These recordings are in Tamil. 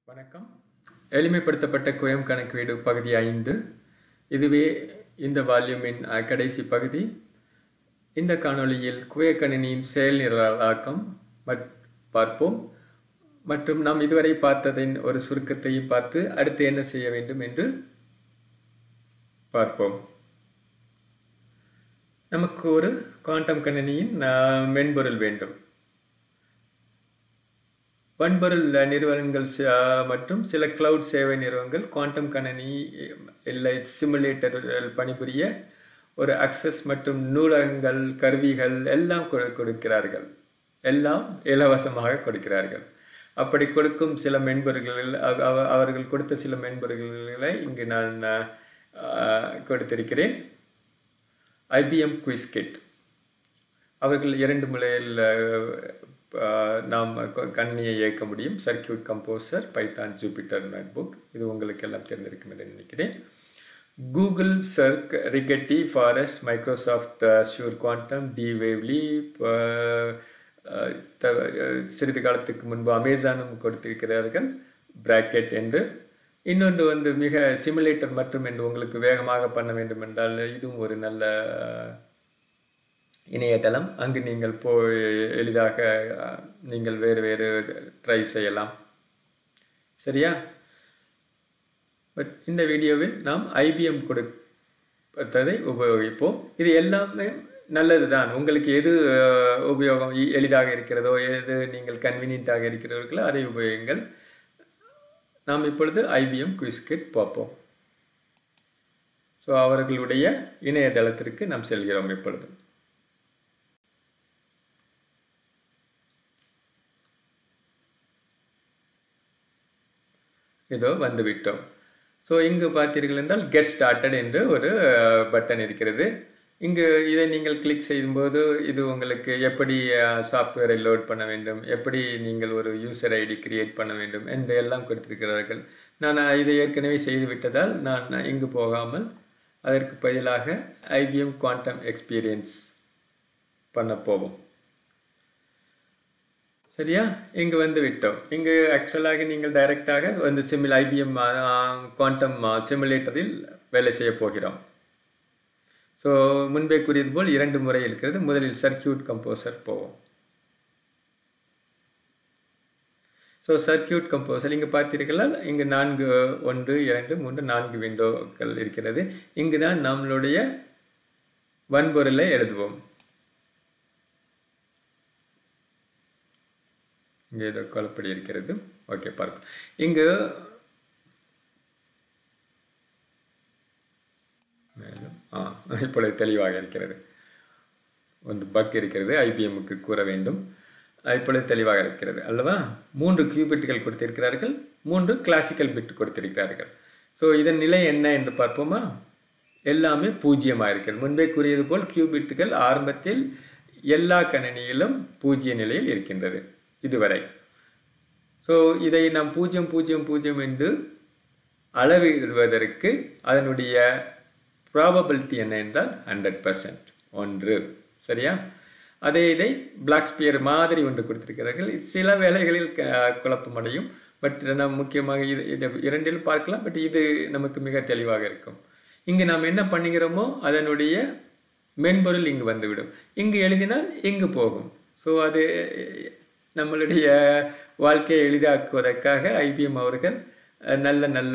வணக்கம் எளிமைப்படுத்தப்பட்ட குயம் கணக்கீடு பகுதி ஐந்து இதுவே இந்த வால்யூமின் அஹ், கடைசி பகுதி இந்த காணொளியில் குயக்கணினியின் செயல் நிரலாக்கம் மற்- பார்ப்போம் மற்றும் நாம் இதுவரை பார்த்ததின் ஒரு சுருக்கத்தையும் பார்த்து அடுத்து என்ன செய்ய வேண்டும் என்று பார்ப்போம் நமக்கு ஒரு குவாண்டம் கணினியின் அஹ், மென்பொருள் வேண்டும் வன்பொருள் நிறுவனங்கள் ச- மற்றும் சில கிளவுட் சேவை நிறுவனங்கள் குவாண்டம் கணனி இல்லை சிமுலேட்டர் பணிபுரிய ஒரு அக்சஸ் மற்றும் நூலகங்கள் கருவிகள் எல்லாம் கொடு- கொடுக்கிறார்கள் எல்லாம் இலவசமாக கொடுக்கிறார்கள் அப்படி கொடுக்கும் சில மென்பொருள்களில் அவ- அவ- அவர்கள் கொடுத்த சில மென்பொருள்களை இங்கு நான் அஹ், கொடுத்திருக்கிறேன் ஐபிஎம் குவிஸ்கிட் அவர்கள் இரண்டு முறையில் அஹ், நாம் க- கணினியை இயக்க முடியும் circuit composer Python Jupyter notebook இது உங்களுக்கு எல்லாம் தெரிந்திருக்கும் என்று நினைக்கிறேன் Google Cirq Rigetti Forest Microsoft Azure quantum D வேவ்லி சிறிது காலத்துக்கு முன்பு அமேசானும் கொடுத்திருக்கிறார்கள் பிராக்கெட் என்று இன்னொன்று வந்து மிக சிமுலேட்டர் மற்றும் என்று உங்களுக்கு வேகமாக பண்ண வேண்டும் என்றால் இதுவும் ஒரு நல்ல இணையதளம் அங்கு நீங்கள் போய் எளிதாக அஹ், நீங்கள் வேறு வேறு ட்ரை செய்யலாம் சரியா பட் இந்த வீடியோவில் நாம் ஐபிஎம் கொடுத்ததை உபயோகிப்போம் இது எல்லாமே நல்லது தான் உங்களுக்கு எது அஹ், உபயோகம் எ- எளிதாக இருக்கிறதோ எது நீங்கள் கன்வீனியண்ட்டாக இருக்கிறவர்களோ அதை உபயோகிங்கள் நாம் இப்பொழுது ஐபிஎம் குவிஸ்கிட் பார்ப்போம் ஸோ அவர்களுடைய இணையதளத்திற்கு நாம் செல்கிறோம் இப்பொழுது இதோ வந்து விட்டோம் ஸோ இங்கு பார்த்தீர்கள் என்றால் கெட் ஸ்டார்டட் என்று ஒரு பட்டன் இருக்கிறது இங்கு இதை நீங்கள் கிளிக் செய்யும்போது இது உங்களுக்கு எப்படி சாஃப்ட்வேரை லோட் பண்ண வேண்டும் எப்படி நீங்கள் ஒரு யூசர் ஐடி கிரியேட் பண்ண வேண்டும் என்று எல்லாம் கொடுத்திருக்கிறார்கள் நான் இதை ஏற்கனவே செய்து விட்டதால் நான் இங்கு போகாமல் அதற்கு பதிலாக ஐபிஎம் குவாண்டம் எக்ஸ்பீரியன்ஸ் பண்ண போவோம் சரியா இங்கு வந்து விட்டோம் இங்கு ஆக்சுவலாக நீங்கள் டைரெக்டாக வந்து சிமில் ஐபிஎம் குவாண்டம் சிமுலேட்டரில் வேலை செய்ய போகிறோம் ஸோ முன்பே கூறியது போல் இரண்டு முறை இருக்கிறது முதலில் சர்க்கியூட் கம்போசர் போவோம் ஸோ சர்க்கியூட் கம்போசர் இங்கே பார்த்தீர்களா இங்கு நான்கு ஒன்று இரண்டு மூன்று நான்கு விண்டோக்கள் இருக்கிறது இங்கு தான் நம்மளுடைய வன்பொருளை எழுதுவோம் இங்கே ஏதோ குழப்படி இருக்கிறது ஓகே பார்ப்போம் இங்கு மேலும் ஆ இப்பொழுது தெளிவாக இருக்கிறது ಒಂದು பக் இருக்கிறது ஐபிஎம்முக்கு கூற வேண்டும் இப்பொழுது தெளிவாக இருக்கிறது அல்லவா மூன்று கியூபிட்டுகள் கொடுத்திருக்கிறார்கள் மூன்று கிளாசிக்கல் பிட் கொடுத்திருக்கிறார்கள் ஸோ இதன் நிலை என்ன என்று பார்ப்போமா எல்லாமே பூஜ்ஜியமாக இருக்கிறது முன்பே கூறியது போல் கியூபிட்டுகள் ஆரம்பத்தில் எல்லா கணினியிலும் பூஜ்ஜிய நிலையில் இருக்கின்றது இதுவரை ஸோ இதை நாம் பூஜ்ஜியம் பூஜ்ஜியம் பூஜ்ஜியம் என்று அளவிடுவதற்கு அதனுடைய ப்ராபபிலிட்டி என்ன என்றால் ஹண்ட்ரட் பர்சன்ட் ஒன்று சரியா அதே இதை பிளாக் ஸ்பியர் மாதிரி ஒன்று கொடுத்திருக்கிறார்கள் இது சில வேலைகளில் க- குழப்பமடையும் பட் நாம் முக்கியமாக இது இதை இரண்டிலும் பார்க்கலாம் பட் இது நமக்கு மிக தெளிவாக இருக்கும் இங்கு நாம் என்ன பண்ணுகிறோமோ அதனுடைய மென்பொருள் இங்கு வந்துவிடும் இங்கு எழுதினால் இங்கு போகும் ஸோ அது நம்மளுடைய வாழ்க்கையை எளிதாக்குவதற்காக ஐபிஎம் அவர்கள் அஹ், நல்ல நல்ல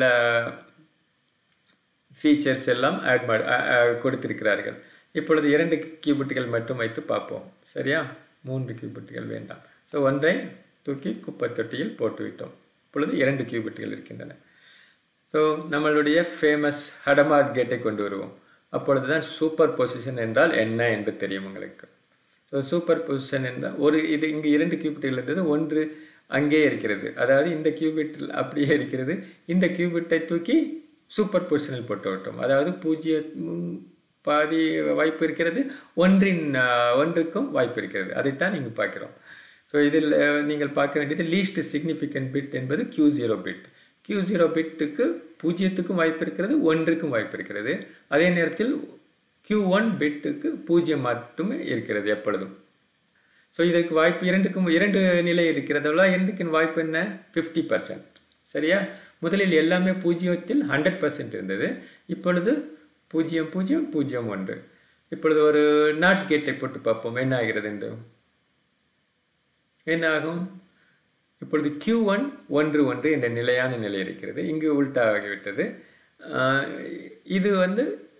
ஃபீச்சர்ஸ் எல்லாம் ஆட் ಮಾಡಿ கொடுத்திருக்கிறார்கள் இப்பொழுது இரண்டு கியூபிட்டுகள் மட்டும் வைத்து பார்ப்போம் சரியா மூன்று கியூபிட்டுகள் வேண்டாம் ஸோ ஒன்றை தூக்கி குப்பை தொட்டியில் போட்டுவிட்டோம் இப்பொழுது இரண்டு கியூபிட்டுகள் இருக்கின்றன ஸோ நம்மளுடைய ஃபேமஸ் ஹடமார்ட் கேட்டை கொண்டு வருவோம் அப்பொழுது தான் சூப்பர் பொசிஷன் என்றால் என்ன என்று தெரியும் உங்களுக்கு ஸோ சூப்பர் பொசிஷன் என்றால் ஒரு இது இங்கு இரண்டு கியூபிட்டுகள் இருந்தது ஒன்று அங்கே இருக்கிறது அதாவது இந்த கியூபிட்டில் அப்படியே இருக்கிறது இந்த கியூபிட்டை தூக்கி சூப்பர் பொசிஷனில் போட்டு விட்டோம் அதாவது பூஜ்ஜிய ம், பாதி வாய்ப்பு இருக்கிறது ஒன்றின் அஹ், ஒன்றுக்கும் வாய்ப்பு இருக்கிறது அதைத்தான் இங்கு பார்க்கிறோம் ஸோ இதில் அஹ், நீங்கள் பார்க்க வேண்டியது லீஸ்ட் சிக்னிஃபிகண்ட் பிட் என்பது Q zero bit Q zero பிட்டுக்கு பூஜ்ஜியத்துக்கும் வாய்ப்பு இருக்கிறது ஒன்றுக்கும் வாய்ப்பு இருக்கிறது அதே நேரத்தில் Q ஒன் பிட்டுக்கு பூஜ்ஜியம் மட்டுமே இருக்கிறது எப்பொழுதும் ஸோ இதற்கு வாய்ப்பு இரண்டுக்கும் இரண்டு நிலை இருக்கிறதல்ல இரண்டுக்கும் வாய்ப்பு என்ன ஃபிஃப்டி பர்சன்ட் சரியா முதலில் எல்லாமே பூஜ்ஜியத்தில் ஹண்ட்ரட் பர்சன்ட் இருந்தது இப்பொழுது பூஜ்ஜியம் பூஜ்ஜியம் பூஜ்ஜியம் ஒன்று இப்பொழுது ஒரு நாட் கேட்டை போட்டு பார்ப்போம் என்ன ஆகிறது என்று என்ன ஆகும் இப்பொழுது Q1 ஒன் ஒன்று ஒன்று என்ற நிலையான நிலை இருக்கிறது இங்கு உல்டா ஆகிவிட்டது ஆஹ் இது வந்து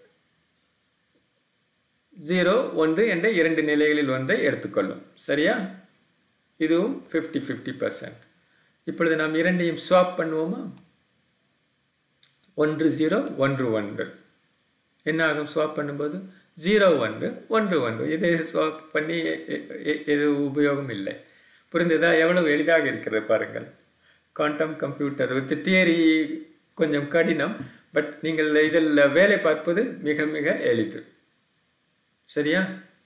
ஜீரோ ஒன்று என்ற இரண்டு நிலைகளில் ஒன்றை எடுத்துக்கொள்ளும் சரியா இதுவும் ஃபிஃப்டி ஃபிஃப்டி பர்சன்ட் இப்பொழுது நாம் இரண்டையும் ஸ்வாப் பண்ணுவோமா ஒன்று ஜீரோ ஒன்று ஒன்று என்ன ஆகும் ஸ்வாப் பண்ணும்போது ஜீரோ ஒன்று ஒன்று ஒன்று இதை ஸ்வாப் பண்ணி எ- எ- எது உபயோகம் இல்லை புரிந்ததா எவ்வளவு எளிதாக இருக்கிறது பாருங்கள் குவாண்டம் கம்ப்யூட்டர் வித் தியரி கொஞ்சம் கடினம் பட் நீங்கள் இதில் வேலை பார்ப்பது மிக மிக எளிது சரியா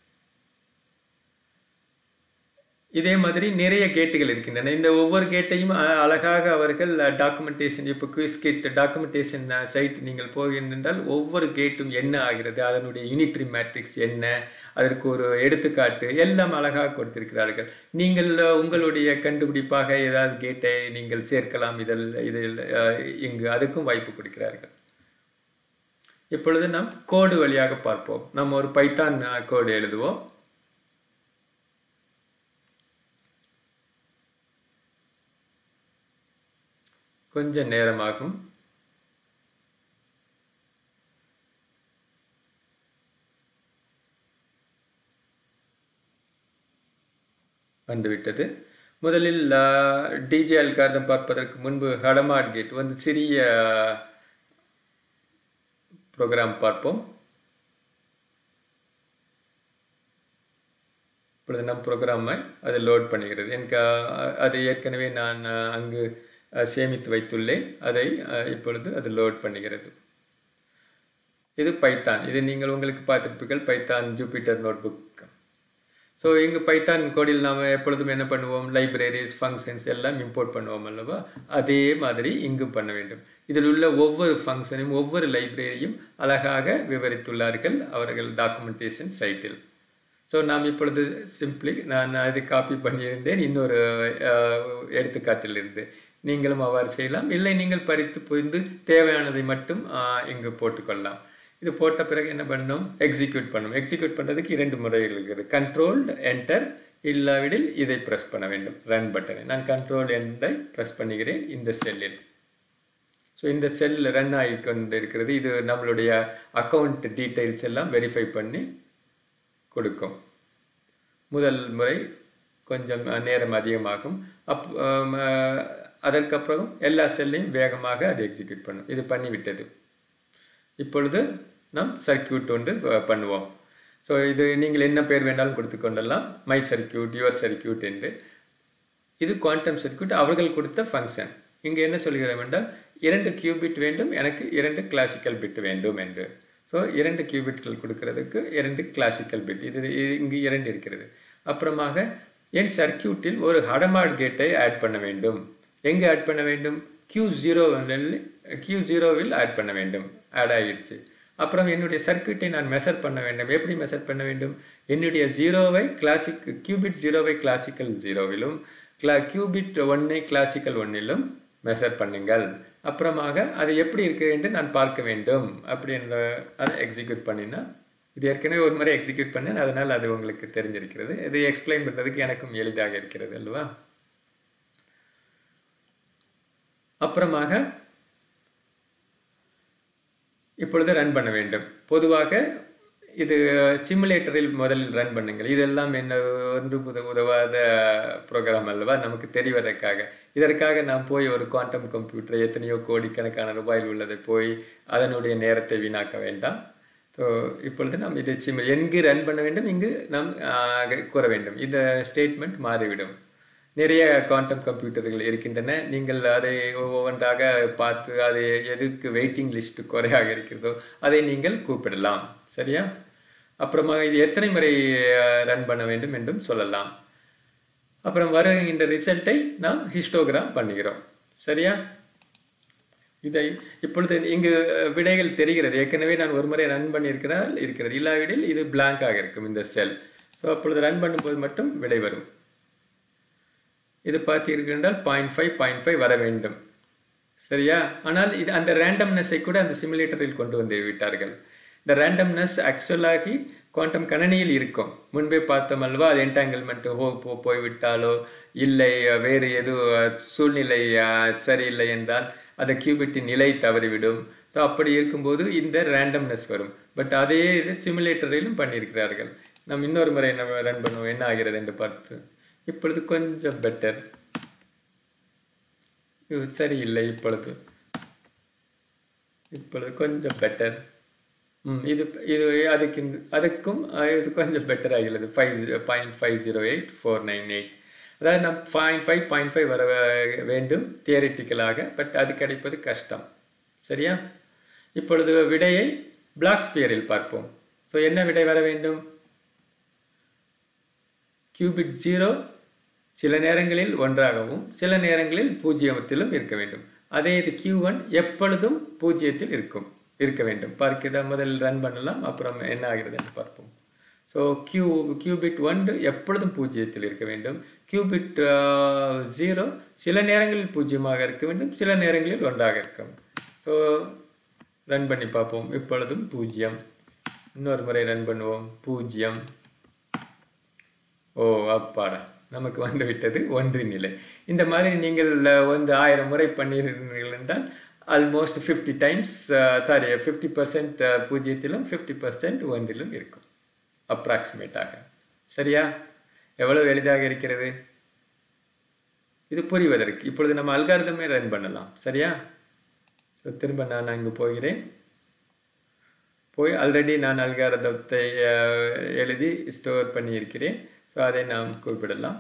இதே மாதிரி நிறைய கேட்டுகள் இருக்கின்றன இந்த ஒவ்வொரு கேட்டையும் அ- அழகாக அவர்கள் டாக்குமெண்டேஷன் இப்போ குவிஸ் கேட் டாக்குமெண்டேஷன் சைட் நீங்கள் போகின்றால் ஒவ்வொரு கேட்டும் என்ன ஆகிறது அதனுடைய யூனிட்ரி மேட்ரிக்ஸ் என்ன அதற்கு ஒரு எடுத்துக்காட்டு எல்லாம் அழகாக கொடுத்திருக்கிறார்கள் நீங்கள் அஹ், உங்களுடைய கண்டுபிடிப்பாக ஏதாவது கேட்டை நீங்கள் சேர்க்கலாம் இதில் இதில் அஹ், இங்கு அதுக்கும் வாய்ப்பு கொடுக்கிறார்கள் இப்பொழுது நாம் கோடு வழியாக பார்ப்போம் நம்ம ஒரு பைத்தான் கோடு எழுதுவோம் கொஞ்சம் நேரமாகும் வந்துவிட்டது முதலில் டிஜே அல்கார்தம் பார்ப்பதற்கு முன்பு ஹடமாட் கேட் வந்து சிறிய ப்ரோக்ராம் பார்ப்போம் இப்பொழுது நம் ப்ரோக்ராமை அது லோட் பண்ணுகிறது எனக்கு அஹ், அது ஏற்கனவே நான் அஹ், அங்கு அஹ், சேமித்து வைத்துள்ளேன் அதை அஹ், இப்பொழுது அது லோட் பண்ணுகிறது இது பைத்தான் இது நீங்கள் உங்களுக்கு பார்த்திருப்பீர்கள் பைத்தான் ஜூபிட்டர் நோட்புக் ஸோ இங்கு பைத்தான் கோடில் நாம் எப்பொழுதும் என்ன பண்ணுவோம் லைப்ரரிஸ் ஃபங்க்ஷன்ஸ் எல்லாம் இம்போர்ட் பண்ணுவோம் அல்லவா அதே மாதிரி இங்கும் பண்ண வேண்டும் இதில் உள்ள ஒவ்வொரு ஃபங்க்ஷனையும் ஒவ்வொரு லைப்ரரியும் அழகாக விவரித்துள்ளார்கள் அவர்கள் டாக்குமெண்டேஷன் சைட்டில் ஸோ நாம் இப்பொழுது சிம்பிளி நான் இது காப்பி பண்ணியிருந்தேன் இன்னொரு அஹ், எடுத்துக்காட்டிலிருந்து நீங்களும் அவ்வாறு செய்யலாம் இல்லை நீங்கள் பறித்து புரிந்து தேவையானதை மட்டும் அஹ், இங்கு போட்டுக்கொள்ளலாம் இது போட்ட பிறகு என்ன பண்ணணும் எக்ஸிக்யூட் பண்ணணும் எக்ஸிக்யூட் பண்ணுறதுக்கு இரண்டு முறைகள் இருக்குது கண்ட்ரோல்டு என்டர் இல்லாவிடில் இதை ப்ரெஸ் பண்ண வேண்டும் ரன் பட்டனை நான் கண்ட்ரோல் என்டை ப்ரெஸ் பண்ணுகிறேன் இந்த செல்லில் ஸோ இந்த செல் ரன் ஆகி கொண்டு இருக்கிறது இது நம்மளுடைய அக்கௌண்ட் டீட்டெயில்ஸ் எல்லாம் வெரிஃபை பண்ணி கொடுக்கும் முதல் முறை கொஞ்சம் நேரம் அதிகமாகும் அப் ஆம், அஹ், அதற்கப்புறம் எல்லா செல்லையும் வேகமாக அது எக்ஸிக்யூட் பண்ணும் இது பண்ணிவிட்டது இப்பொழுது நாம் சர்க்கியூட் ஒன்று அஹ், பண்ணுவோம் ஸோ இது நீங்கள் என்ன பேர் வேணாலும் கொடுத்து கொள்ளலாம் மை சர்க்கியூட் யுவர் சர்க்கியூட் என்று இது குவாண்டம் சர்க்யூட் அவர்கள் கொடுத்த ஃபங்க்ஷன் இங்கே என்ன சொல்கிறோம் என்றால் இரண்டு கியூபிட் வேண்டும் எனக்கு இரண்டு கிளாசிக்கல் பிட் வேண்டும் என்று ஸோ இரண்டு கியூபிட்கள் கொடுக்கிறதுக்கு இரண்டு கிளாசிக்கல் பிட் இது இது இங்கு இரண்டு இருக்கிறது அப்புறமாக என் சர்க்கியூட்டில் ஒரு ஹடமாட் கேட்டை ஆட் பண்ண வேண்டும் எங்கே ஆட் பண்ண வேண்டும் கியூ ஜீரோவில் கியூ ஜீரோவில் ஆட் பண்ண வேண்டும் ஆட் ஆகிடுச்சு அப்புறம் என்னுடைய சர்க்யூட்டை நான் மெஷர் பண்ண வேண்டும் எப்படி மெஷர் பண்ண வேண்டும் என்னுடைய ஜீரோவை கிளாசிக் கியூபிட் ஜீரோவை கிளாசிக்கல் ஜீரோவிலும் கிளா கியூபிட் ஒன்னை கிளாசிக்கல் ஒன்னிலும் மெஷர் பண்ணுங்கள் அப்புறமாக அது எப்படி இருக்கு என்று நான் பார்க்க வேண்டும் அப்படின்ற அதை எக்ஸிக்யூட் பண்ணினா இது ஏற்கனவே ஒரு முறை எக்ஸிக்யூட் பண்ணேன் அதனால் அது உங்களுக்கு தெரிஞ்சிருக்கிறது இது எக்ஸ்பிளைன் பண்ணுறதுக்கு எனக்கும் எளிதாக இருக்கிறது அல்லவா அப்புறமாக இப்பொழுது ரன் பண்ண வேண்டும் பொதுவாக இது சிமுலேட்டரில் முதலில் ரன் பண்ணுங்கள் இதெல்லாம் என்ன ஒன்று உத உதவாத ப்ரோக்ராம் அல்லவா நமக்கு தெரிவதற்காக இதற்காக நாம் போய் ஒரு குவாண்டம் கம்ப்யூட்டர் எத்தனையோ கோடிக்கணக்கான ரூபாயில் உள்ளதை போய் அதனுடைய நேரத்தை வீணாக்க வேண்டாம் ஸோ இப்பொழுது நாம் இதை சிமு எங்கு ரன் பண்ண வேண்டும் இங்கு நாம் ஆஹ், கூற வேண்டும் இந்த ஸ்டேட்மெண்ட் மாறிவிடும் நிறைய குவாண்டம் கம்ப்யூட்டர்கள் இருக்கின்றன நீங்கள் அதை ஒவ்வொன்றாக பார்த்து அது எதுக்கு வெயிட்டிங் லிஸ்ட் குறையாக இருக்கிறதோ அதை நீங்கள் கூப்பிடலாம் சரியா அப்புறமா இது எத்தனை முறை ரன் பண்ண வேண்டும் என்றும் சொல்லலாம் அப்புறம் வருகின்ற ரிசல்ட்டை நாம் ஹிஸ்டோகிராம் பண்ணுகிறோம் சரியா இதை இப்பொழுது இங்கு விடைகள் தெரிகிறது ஏற்கனவே நான் ஒரு முறை ரன் பண்ணியிருக்கிறால் இருக்கிறது இல்லாவிடில் இது blank-ஆக இருக்கும் இந்த செல் ஸோ அப்பொழுது ரன் பண்ணும்போது மட்டும் விடை வரும் இது பார்த்தீர்கள் என்றால் பாயிண்ட் ஃபைவ் பாயிண்ட் ஃபைவ் வர வேண்டும் சரியா ஆனால் இது அந்த ரேண்டம்னஸை கூட அந்த சிமுலேட்டரில் கொண்டு வந்து விட்டார்கள் இந்த ரேண்டம்னஸ் ஆக்சுவலாகி குவாண்டம் கணனியில் இருக்கும் முன்பே பார்த்தோம் அல்வா அது என்டாங்கிள்மெண்ட் ஹோ போ போய்விட்டாலோ இல்லை வேறு எது சூழ்நிலை அஹ், சரியில்லை என்றால் அந்த கியூபிட்டின் நிலை தவறிவிடும் ஸோ அப்படி இருக்கும்போது இந்த ரேண்டம்னஸ் வரும் பட் அதே இது சிமுலேட்டரிலும் பண்ணியிருக்கிறார்கள் நாம் இன்னொரு முறை நம்ம ரன் பண்ணுவோம் என்ன ஆகிறது என்று பார்த்து இப்பொழுது கொஞ்சம் பெட்டர் இது சரியில்லை இப்பொழுது இப்பொழுது கொஞ்சம் பெட்டர் ம் இது இது அதுக்கு அதுக்கும் அஹ், இது கொஞ்சம் பெட்டர் ஆகிறது five point five zero eight four nine eight அதாவது நம் பாயிண்ட் ஃபைவ் பாயிண்ட் ஃபைவ் வர வே- வேண்டும் தியரிட்டிக்கலாக பட் அது கிடைப்பது கஷ்டம் சரியா இப்பொழுது விடையை பிளாக் ஸ்பியரில் பார்ப்போம் ஸோ என்ன விடை வர வேண்டும் கியூபிட் ஜீரோ சில நேரங்களில் ஒன்றாகவும் சில நேரங்களில் பூஜ்ஜியத்திலும் இருக்க வேண்டும் அதே இது கியூ ஒன் எப்பொழுதும் பூஜ்ஜியத்தில் இருக்கும் இருக்க வேண்டும் பார்க்கிறதா முதல் ரன் பண்ணலாம் அப்புறம் என்ன ஆகிறது என்று பார்ப்போம் ஸோ கியூ கியூபிட் ஒன்று எப்பொழுதும் பூஜ்ஜியத்தில் இருக்க வேண்டும் கியூபிட் ஜீரோ சில நேரங்களில் பூஜ்ஜியமாக இருக்க வேண்டும் சில நேரங்களில் ஒன்றாக இருக்கும் ஸோ ரன் பண்ணி பார்ப்போம் இப்பொழுதும் பூஜ்ஜியம் இன்னொரு முறை ரன் பண்ணுவோம் பூஜ்ஜியம் ஓ அப்பாடா நமக்கு வந்து விட்டது ஒன்றின் நிலை இந்த மாதிரி நீங்கள் அஹ், வந்து ஆயிரம் முறை பண்ணியிருந்தீர்கள் என்றால் almost fifty times sorry fifty percent பூஜ்ஜியத்திலும் ஃபிஃப்டி பர்சன்ட் ஒன்றிலும் இருக்கும் அப்ராக்சிமேட்டாக சரியா எவ்வளவு எளிதாக இருக்கிறது இது புரிவதற்கு இப்பொழுது நம்ம அல்காரிதமே ரன் பண்ணலாம் சரியா ஸோ திரும்ப நான் அங்கு போகிறேன் போய் ஆல்ரெடி நான் அல்காரதத்தை எழுதி ஸ்டோர் பண்ணியிருக்கிறேன் ஸோ அதை நாம் குறிப்பிடலாம்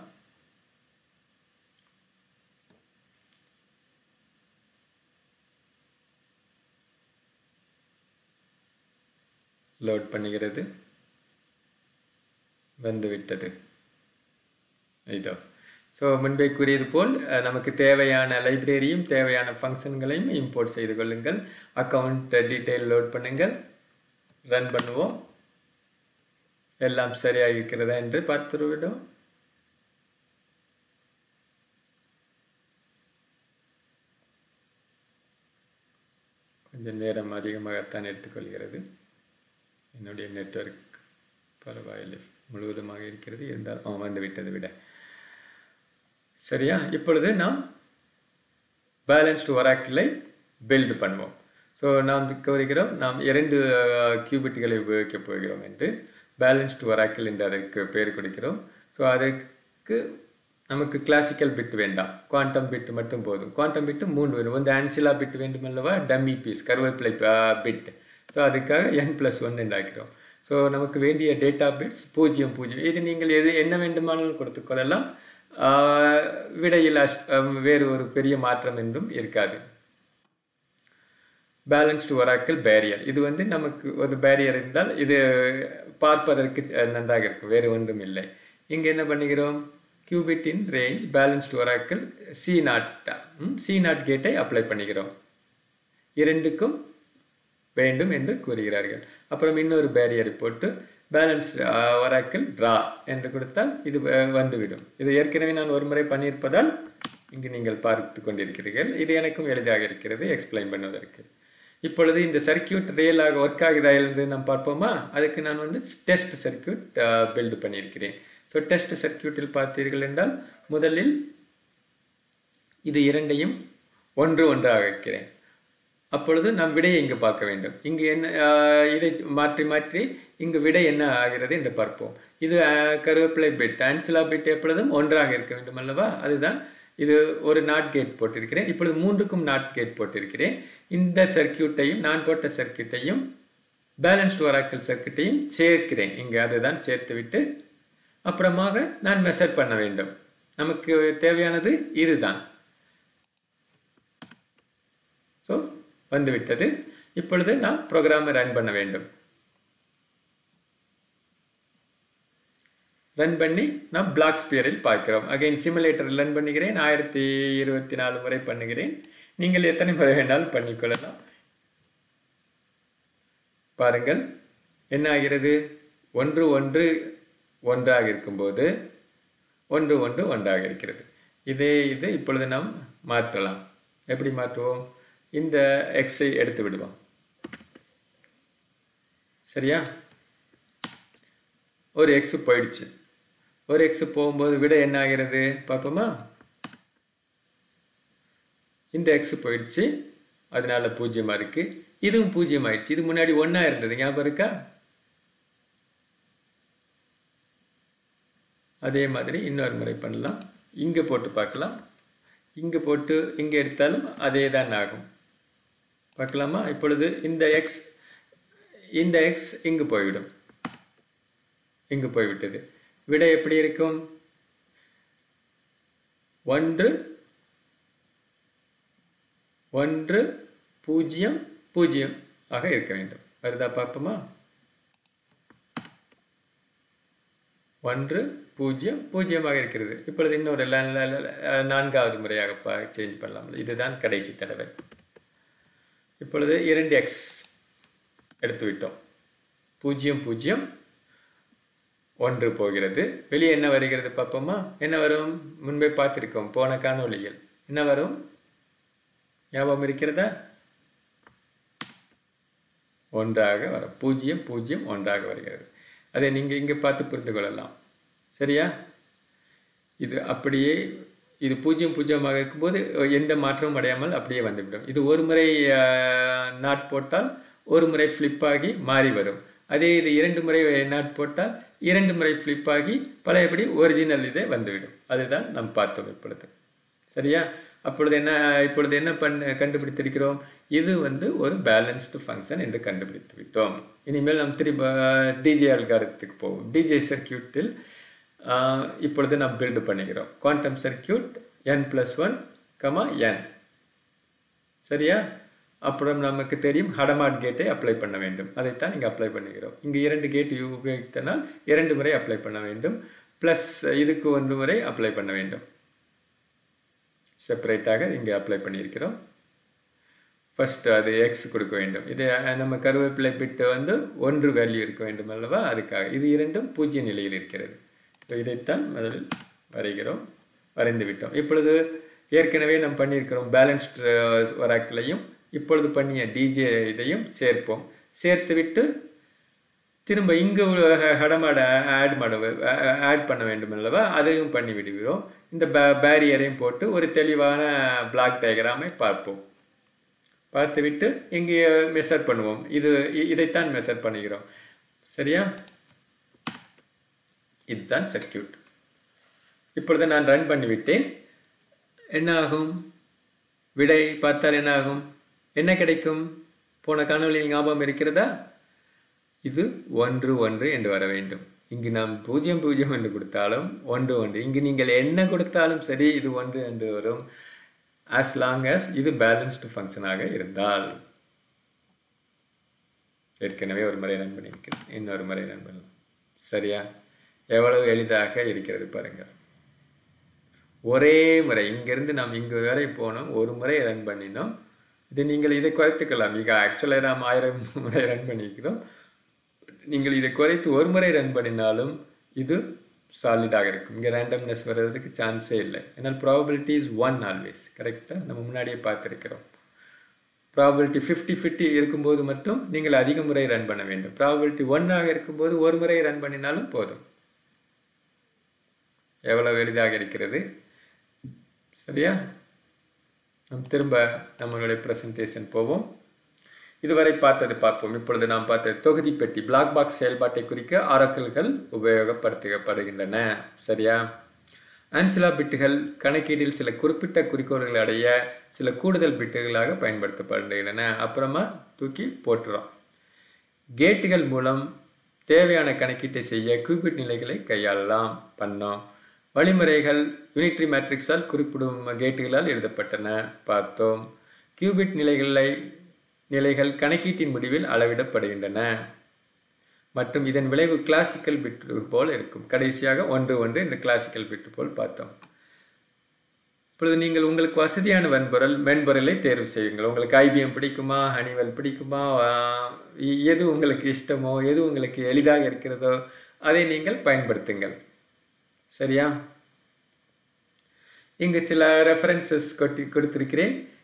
லோட் பண்ணுகிறது வந்துவிட்டது இதோ ஸோ முன்பே கூறியது போல் அஹ், நமக்கு தேவையான லைப்ரரியும் தேவையான ஃபங்க்ஷன்களையும் இம்போர்ட் செய்து கொள்ளுங்கள் அக்கவுண்ட் டீட்டெயில் லோட் பண்ணுங்கள் ரன் பண்ணுவோம் எல்லாம் சரியாக இருக்கிறதா என்று பார்த்துவிடும் கொஞ்சம் நேரம் அதிகமாகத்தான் எடுத்துக்கொள்கிறது என்னுடைய நெட்வொர்க் பரவாயில்லை முழுவதுமாக இருக்கிறது இருந்தால் ஆ வந்து விட்டது விட சரியா இப்பொழுது நாம் பேலன்ஸ்டு ஒராக்கிளை பில்டு பண்ணுவோம் ஸோ நாம் கோருகிறோம் நாம் இரண்டு கியூபிட்டுகளை உபயோகிக்கப் போகிறோம் என்று பேலன்ஸ்டு ஒராக்கிள் என்று அதற்கு பெயர் கொடுக்கிறோம் ஸோ அதற்கு நமக்கு கிளாசிக்கல் பிட் வேண்டாம் குவாண்டம் பிட் மட்டும் போதும் குவாண்டம் பிட்டு மூணு வரும் வந்து ஆன்சிலா பிட் வேண்டும் அல்லவா டம்மி பீஸ் கருவேப்பிலை பிட் ஸோ அதுக்காக என் ப்ளஸ் ஒன் என்றாக்கிறோம் ஸோ நமக்கு வேண்டிய டேட்டா பிட்ஸ் பூஜ்ஜியம் பூஜ்ஜியம் இது நீங்கள் எது என்ன வேண்டுமானாலும் கொடுத்துக்கொள்ளலாம் ஆஹ் விடையில் அஷ்- அஹ் வேறு ஒரு பெரிய மாற்றம் என்றும் இருக்காது பேலன்ஸ்டு ஒராக்கிள் பேரியர் இது வந்து நமக்கு ஒரு பேரியர் இருந்தால் இது பார்ப்பதற்கு அஹ், நன்றாக இருக்கும் வேறு ஒன்றும் இல்லை இங்கே என்ன பண்ணுகிறோம் கியூபிட்டின் range balanced oracle C not C not கேட்டை அப்ளை பண்ணுகிறோம் இரண்டுக்கும் வேண்டும் என்று கூறுகிறார்கள் அப்புறம் இன்னொரு பேரியரை போட்டு பேலன்ஸ் ஒராக்கிள் ட்ரா என்று கொடுத்தால் இது அஹ், வந்துவிடும் இது ஏற்கனவே நான் ஒரு முறை பண்ணியிருப்பதால் இங்கு நீங்கள் பார்த்து கொண்டிருக்கிறீர்கள் இது எனக்கும் எளிதாக இருக்கிறது எக்ஸ்பிளைன் பண்ணுவதற்கு இப்பொழுது இந்த சர்க்கியூட் ரியலாக ஒர்க் ஆகுதா என்று நாம் பார்ப்போமா அதுக்கு நான் வந்து டெஸ்ட் சர்க்கியூட் பில்டு பண்ணியிருக்கிறேன் ஸோ டெஸ்ட் சர்க்கியூட்டில் பார்த்தீர்கள் என்றால் முதலில் இது இரண்டையும் ஒன்று ஒன்றாக வைக்கிறேன் அப்பொழுது நாம் விடையை இங்கு பார்க்க வேண்டும் இங்கு என்ன ஆஹ், இதை மாற்றி மாற்றி இங்கு விடை என்ன ஆகிறது என்று பார்ப்போம் இது ஆஹ், கருவேப்பிலை பிட் ஆன்சிலா பிட் எப்பொழுதும் ஒன்றாக இருக்க வேண்டும் அல்லவா அதுதான் இது ஒரு நாட் கேட் போட்டிருக்கிறேன் இப்பொழுது மூன்றுக்கும் நாட் கேட் போட்டிருக்கிறேன் இந்த சர்க்கியூட்டையும் நான் போட்ட சர்க்கியூட்டையும் பேலன்ஸ்டு ஒராக்கல் சர்க்கியூட்டையும் சேர்க்கிறேன் இங்கு அதுதான் சேர்த்துவிட்டு அப்புறமாக நான் மெஷர் பண்ண வேண்டும் நமக்கு தேவையானது இதுதான் ஸோ வந்துவிட்டது இப்பொழுது நாம் ப்ரோக்ராமை ரன் பண்ண வேண்டும் ரன் பண்ணி நாம் பிளாக் ஸ்பியரில் பார்க்கிறோம் அகைன் சிமுலேட்டர் ரன் பண்ணுகிறேன் ஆயிரத்தி இருபத்தி நாலு முறை பண்ணுகிறேன் நீங்கள் எத்தனை முறை வேணாலும் பண்ணிக்கொள்ளலாம் பாருங்கள் என்ன ஆகிறது ஒன்று ஒன்று ஒன்றாக இருக்கும்போது ஒன்று ஒன்று ஒன்றாக இருக்கிறது இதே இது இப்பொழுது நாம் மாற்றலாம் எப்படி மாற்றுவோம் இந்த எக்ஸை எடுத்து விடுவோம் சரியா ஒரு எக்ஸ் போயிடுச்சு ஒரு எக்ஸ் போகும்போது விட என்ன ஆகிறது பார்ப்போமா இந்த எக்ஸ் போயிடுச்சு அதனால பூஜ்ஜியமா இருக்கு இதுவும் பூஜ்ஜியம் ஆயிடுச்சு இது முன்னாடி ஒண்ணா இருந்தது ஞாபகம் இருக்கா அதே மாதிரி இன்னொரு முறை பண்ணலாம் இங்க போட்டு பார்க்கலாம் இங்க போட்டு இங்க எடுத்தாலும் அதே தான் ஆகும் பார்க்கலாமா இப்பொழுது இந்த எக்ஸ் இந்த எக்ஸ் இங்கு போய்விடும் இங்கு போய்விட்டது விடை எப்படி இருக்கும் ஒன்று ஒன்று பூஜ்ஜியம் பூஜ்ஜியம் ஆக இருக்க வேண்டும் வருதா பார்ப்போமா ஒன்று பூஜ்ஜியம் பூஜ்ஜியமாக இருக்கிறது இப்பொழுது இன்னொரு ல- ல- ல- ல- நான்காவது முறையாக சேஞ்ச் பண்ணலாம் இதுதான் கடைசி தடவை இப்பொழுது இரண்டு எக்ஸ் எடுத்து விட்டோம் பூஜ்ஜியம் பூஜ்ஜியம் ஒன்று போகிறது வெளியே என்ன வருகிறது பார்ப்போமா என்ன வரும் முன்பே பார்த்திருக்கோம் போன காணொளியில் என்ன வரும் ஞாபகம் இருக்கிறதா ஒன்றாக வரும் பூஜ்ஜியம் பூஜ்ஜியம் ஒன்றாக வருகிறது அதை நீங்க இங்க பார்த்து புரிந்து கொள்ளலாம் சரியா இது அப்படியே இது பூஜ்ஜியம் பூஜ்ஜியமாக இருக்கும்போது எந்த மாற்றமும் அடையாமல் அப்படியே வந்துவிடும் இது ஒரு முறை நாட் போட்டால் ஒரு முறை ஃப்ளிப் ஆகி மாறி வரும் அதே இது இரண்டு முறை நாட் போட்டால் இரண்டு முறை ஃப்ளிப் ஆகி பழையபடி ஒரிஜினல் இதே வந்துவிடும் அதுதான் நாம் பார்த்தோம் இப்பொழுது சரியா அப்பொழுது என்ன இப்பொழுது என்ன பண்ண கண்டுபிடித்திருக்கிறோம் இது வந்து ஒரு பேலன்ஸ்டு ஃபங்க்ஷன் என்று கண்டுபிடித்து விட்டோம் இனிமேல் நாம் திரும்ப டிஜே அல்காரத்துக்கு போவோம் டிஜே சர்க்கியூட்டில் இப்பொழுது நாம் பில்டு பண்ணுகிறோம் quantum circuit N plus one comma N சரியா அப்புறம் நமக்கு தெரியும் ஹடமாட் கேட்டை அப்ளை பண்ண வேண்டும் அதைத்தான் இங்கே அப்ளை பண்ணுகிறோம் இங்கே இரண்டு கேட் உபயோகித்தனால் இரண்டு முறை அப்ளை பண்ண வேண்டும் ப்ளஸ் இதுக்கு ஒன்று முறை அப்ளை பண்ண வேண்டும் செப்பரேட்டாக இங்கே அப்ளை பண்ணியிருக்கிறோம் ஃபர்ஸ்ட் அது எக்ஸ் கொடுக்க வேண்டும் இது அஹ், நம்ம கருவேப்பிலை பிட்டு வந்து ஒன்று வேல்யூ இருக்க வேண்டும் அல்லவா அதுக்காக இது இரண்டும் பூஜ்ய நிலையில் இருக்கிறது ஸோ இதைத்தான் முதலில் வரைகிறோம் வரைந்து விட்டோம் இப்பொழுது ஏற்கனவே நாம் பண்ணியிருக்கிறோம் பேலன்ஸ்ட் வராக்கிலையும் இப்பொழுது பண்ணிய டிஜே இதையும் சேர்ப்போம் சேர்த்து விட்டு திரும்ப இங்கே ஹடமாட ஆட் மாட ஆட் பண்ண வேண்டும் அல்லவா அதையும் பண்ணி விடுகிறோம் இந்த பேரியரையும் போட்டு ஒரு தெளிவான பிளாக் டயக்ராமை பார்ப்போம் பார்த்துவிட்டு இங்கே மெஷர் பண்ணுவோம் இது இ- இதைத்தான் மெஷர் பண்ணுகிறோம் சரியா இதுதான் சர்க்கியூட் இப்பொழுது நான் ரன் பண்ணிவிட்டேன் என்ன ஆகும் விடை பார்த்தால் என்ன ஆகும் என்ன கிடைக்கும் போன காணொளியில் ஞாபகம் இருக்கிறதா இது ஒன்று ஒன்று என்று வர வேண்டும் இங்கு நாம் பூஜ்ஜியம் பூஜ்ஜியம் என்று கொடுத்தாலும் ஒன்று ஒன்று இங்கு நீங்கள் என்ன கொடுத்தாலும் சரி இது ஒன்று என்று வரும் as long as இது பேலன்ஸ்டு ஃபங்க்ஷனாக இருந்தால் ஏற்கனவே ஒரு முறை ரன் பண்ணியிருக்கிறேன் இன்னொரு முறை ரன் பண்ணலாம் சரியா எவ்வளவு எளிதாக இருக்கிறது பாருங்கள் ஒரே முறை இங்கிருந்து நாம் இங்கு வரை போனோம் ஒரு முறை ரன் பண்ணினோம் இது நீங்கள் இதை குறைத்துக்கலாம் இங்க ஆக்சுவலாக நாம் ஆயிரம் முறை ரன் பண்ணிக்கிறோம் நீங்கள் இதை குறைத்து ஒரு முறை ரன் பண்ணினாலும் இது சாலிடாக இருக்கும் இங்கே ரேண்டம்னஸ் வர்றதுக்கு சான்ஸே இல்லை ஏன்னால் ப்ராபபிலிட்டி இஸ் ஒன் ஆல்வேஸ் கரெக்டாக நம்ம முன்னாடியே பார்த்துருக்கிறோம் ப்ராபபிலிட்டி ஃபிஃப்டி ஃபிஃப்டி இருக்கும்போது மட்டும் நீங்கள் அதிக முறை ரன் பண்ண வேண்டும் ப்ராபபிலிட்டி ஒன்னாக இருக்கும்போது ஒரு முறை ரன் பண்ணினாலும் போதும் எவ்வளவு எளிதாக இருக்கிறது சரியா நாம் திரும்ப நம்மளுடைய ப்ரெசன்டேஷன் போவோம் இதுவரை பார்த்தது பார்ப்போம் இப்பொழுது நாம் பார்த்த தொகுதி பெட்டி பிளாக் பாக்ஸ் செயல்பாட்டை குறிக்க ஆரக்கல்கள் உபயோகப்படுத்தப்படுகின்றன சரியா ஆன்சிலா பிட்டுகள் கணக்கீட்டில் சில குறிப்பிட்ட குறிக்கோள்களை அடைய சில கூடுதல் பிட்டுகளாக பயன்படுத்தப்படுகின்றன அப்புறமா தூக்கி போட்டுறோம் கேட்டுகள் மூலம் தேவையான கணக்கீட்டை செய்ய கியூபிட் நிலைகளை கையாளலாம் பண்ணோம் வழிமுறைகள் யூனிட்ரி மேட்ரிக்ஸால் குறிப்பிடும் கேட்டுகளால் எழுதப்பட்டன பார்த்தோம் கியூபிட் நிலைகளை நிலைகள் கணக்கீட்டின் முடிவில் அளவிடப்படுகின்றன மற்றும் இதன் விளைவு கிளாசிக்கல் பிட்டு போல் இருக்கும் கடைசியாக ஒன்று ஒன்று இந்த கிளாசிக்கல் பிட்டு போல் பார்த்தோம் இப்பொழுது நீங்கள் உங்களுக்கு வசதியான வன்பொருள் மென்பொருளை தேர்வு செய்யுங்கள் உங்களுக்கு ஐபிஎம் பிடிக்குமா ஹனிவெல் பிடிக்குமா ஆஹ் எது உங்களுக்கு இஷ்டமோ எது உங்களுக்கு எளிதாக இருக்கிறதோ அதை நீங்கள் பயன்படுத்துங்கள் சரியா இங்கு சில ரெஃபரன்சஸ் கொட்டி கொடுத்திருக்கிறேன்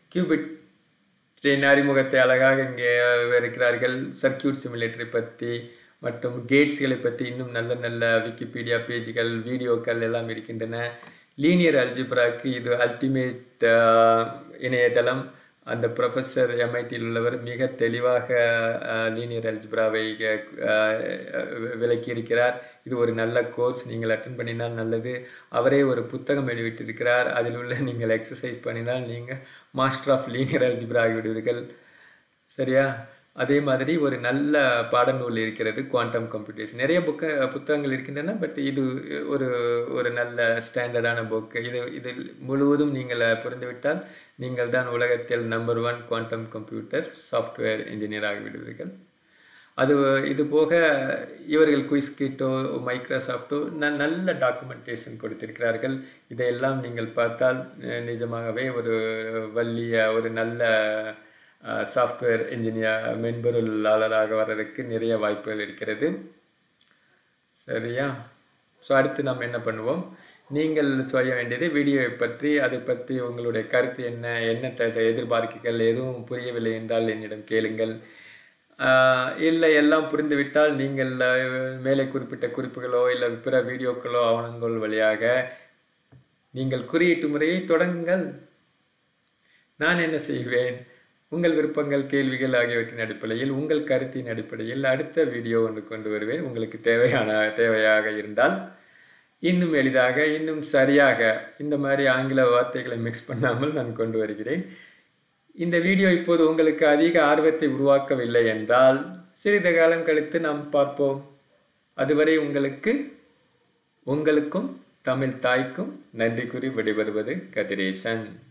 கியூபிட்டின் அறிமுகத்தை அழகாக இங்கே விவரிக்கிறார்கள் சர்க்கியூட் சிமுலேட்டரை பற்றி மற்றும் கேட்ஸ்களை பற்றி இன்னும் நல்ல நல்ல விக்கிபீடியா பேஜ்கள் வீடியோக்கள் எல்லாம் இருக்கின்றன லீனியர் அல்ஜிப்ராக்கு இது அல்டிமேட் இணையதளம் அந்த ப்ரொஃபஸர் எம்ஐடியில் உள்ளவர் மிக தெளிவாக லீனியர் அல்ஜிப்ராவை விளக்கியிருக்கிறார் இது ஒரு நல்ல கோர்ஸ் நீங்கள் அட்டன் பண்ணினால் நல்லது அவரே ஒரு புத்தகம் வெளியிட்டிருக்கிறார் அதில் உள்ள நீங்கள் எக்ஸசைஸ் பண்ணினால் நீங்கள் மாஸ்டர் ஆஃப் லீனியர் அல்ஜிப்ரா ஆகிவிடுவீர்கள் சரியா அதே மாதிரி ஒரு நல்ல பாடநூல் இருக்கிறது குவாண்டம் கம்ப்யூட்டர்ஸ் நிறைய புக்க புத்தகங்கள் இருக்கின்றன பட் இது ஒரு ஒரு நல்ல ஸ்டாண்டர்டான புக் இது இது முழுவதும் நீங்கள் புரிந்துவிட்டால் நீங்கள் தான் உலகத்தில் number one quantum computer software engineer ஆகிவிடுவீர்கள் அது இது போக இவர்கள் குயிஸ்கிட்டோ மைக்ரோசாஃப்டோ ந நல்ல டாக்குமெண்டேஷன் கொடுத்திருக்கிறார்கள் இதையெல்லாம் நீங்கள் பார்த்தால் நிஜமாகவே ஒரு வள்ளிய ஒரு நல்ல சாஃப்ட்வேர் இன்ஜினியர் மென்பொருளாளராக வர்றதுக்கு நிறைய வாய்ப்புகள் இருக்கிறது சரியா ஸோ அடுத்து நாம் என்ன பண்ணுவோம் நீங்கள் சொல்ல வேண்டியது வீடியோவை பற்றி அதை பற்றி உங்களுடைய கருத்து என்ன என்ன எதிர்பார்க்குகள் எதுவும் புரியவில்லை என்றால் என்னிடம் கேளுங்கள் இல்லை எல்லாம் புரிந்துவிட்டால் நீங்கள் மேலே குறிப்பிட்ட குறிப்புகளோ இல்லை பிற வீடியோக்களோ ஆவணங்கள் வழியாக நீங்கள் குறியீட்டு முறையை தொடங்குங்கள் நான் என்ன செய்வேன் உங்கள் விருப்பங்கள் கேள்விகள் ஆகியவற்றின் அடிப்படையில் உங்கள் கருத்தின் அடிப்படையில் அடுத்த வீடியோ ஒன்று கொண்டு வருவேன் உங்களுக்கு தேவையான தேவையாக இருந்தால் இன்னும் எளிதாக இன்னும் சரியாக இந்த மாதிரி ஆங்கில வார்த்தைகளை மிக்ஸ் பண்ணாமல் நான் கொண்டு வருகிறேன் இந்த வீடியோ இப்போது உங்களுக்கு அதிக ஆர்வத்தை உருவாக்கவில்லை என்றால் சிறிது காலம் கழித்து நாம் பார்ப்போம் அதுவரை உங்களுக்கு உங்களுக்கும் தமிழ் தாய்க்கும் நன்றி கூறி விடைபெறுவது கதிரேசன்